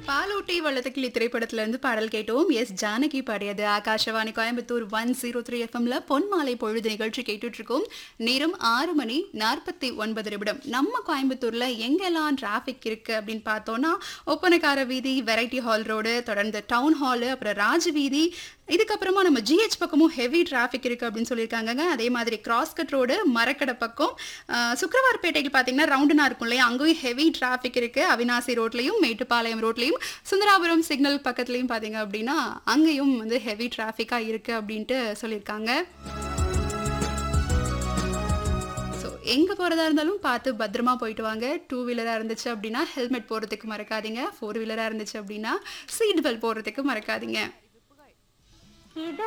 பாலூட்டி வள்ளத்துக்கிளி திரைப்படத்துல இருந்து பாடல் கேட்டோம் எஸ் ஜானகி பாடியது Akashvani Coimbatore one zero three எஃப்எம்ல பொன்மாலை பொழுது நிகழ்ச்சி கேட்டுட்டு இருக்கோம் நேரம் ஆறு மணி நாற்பத்தி ஒன்பது நிமிடம் நம்ம கோயம்புத்தூர்ல எங்கெல்லாம் டிராஃபிக் இருக்கு அப்படின்னு பார்த்தோம்னா Oppanakara Veedhi Variety Hall Road தொடர்ந்து டவுன் ஹாலு அப்புறம் ராஜ வீதி இதுக்கப்புறமா நம்ம ஜிஹெச் பக்கமும் ஹெவி டிராஃபிக் இருக்கு அப்படின்னு சொல்லியிருக்காங்க அதே மாதிரி கிராஸ்கட் ரோடு மரக்கடை பக்கம் ஆஹ், சுக்கிரவார்பேட்டைக்கு பார்த்தீங்கன்னா ரவுண்டுனா இருக்கும் இல்லையா அங்கேயும் ஹெவி டிராஃபிக் இருக்கு அவினாசி ரோட்லையும் மேட்டுப்பாளையம் ரோட்லையும் சுந்தராபுரம் சிக்னல் பக்கத்துலையும் பார்த்தீங்க அப்படின்னா அங்கேயும் வந்து ஹெவி டிராஃபிக்காக இருக்கு அப்படின்ட்டு சொல்லியிருக்காங்க ஸோ எங்கே போகிறதா இருந்தாலும் பார்த்து பத்திரமா போயிட்டு வாங்க டூ வீலராக இருந்துச்சு அப்படின்னா ஹெல்மெட் போடுறதுக்கு மறக்காதீங்க ஃபோர் வீலராக இருந்துச்சு அப்படின்னா சீட் பெல்ட் போடுறதுக்கு மறக்காதீங்க